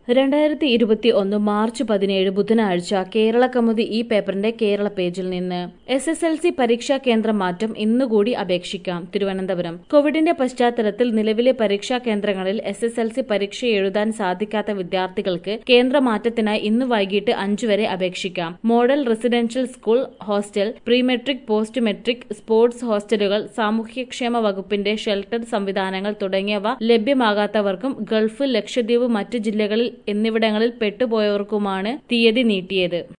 രണ്ടായിരത്തി ഇരുപത്തി ഒന്ന് മാർച്ച് പതിനേഴ് ബുധനാഴ്ച കേരള കൗമുദി ഈ പേപ്പറിന്റെ കേരള പേജിൽ നിന്ന് എസ് എസ് എൽ സി പരീക്ഷാ കേന്ദ്ര മാറ്റം ഇന്നുകൂടി അപേക്ഷിക്കാം തിരുവനന്തപുരം കോവിഡിന്റെ പശ്ചാത്തലത്തിൽ നിലവിലെ പരീക്ഷാ കേന്ദ്രങ്ങളിൽ എസ് എസ് എൽ സി പരീക്ഷ എഴുതാൻ സാധിക്കാത്ത വിദ്യാർത്ഥികൾക്ക് കേന്ദ്രമാറ്റത്തിനായി ഇന്ന് വൈകിട്ട് അഞ്ചു വരെ അപേക്ഷിക്കാം model residential school hostel pre matric post matric sports ഹോസ്റ്റലുകൾ സാമൂഹ്യക്ഷേമ വകുപ്പിന്റെ ഷെൽട്ടർ സംവിധാനങ്ങൾ തുടങ്ങിയവ ലഭ്യമാകാത്തവർക്കും ഗൾഫ് ലക്ഷദ്വീപ് മറ്റ് ജില്ലകളിൽ എന്നിവിടങ്ങളിൽ പെട്ടുപോയവർക്കുമാണ് തീയതി നീട്ടിയത്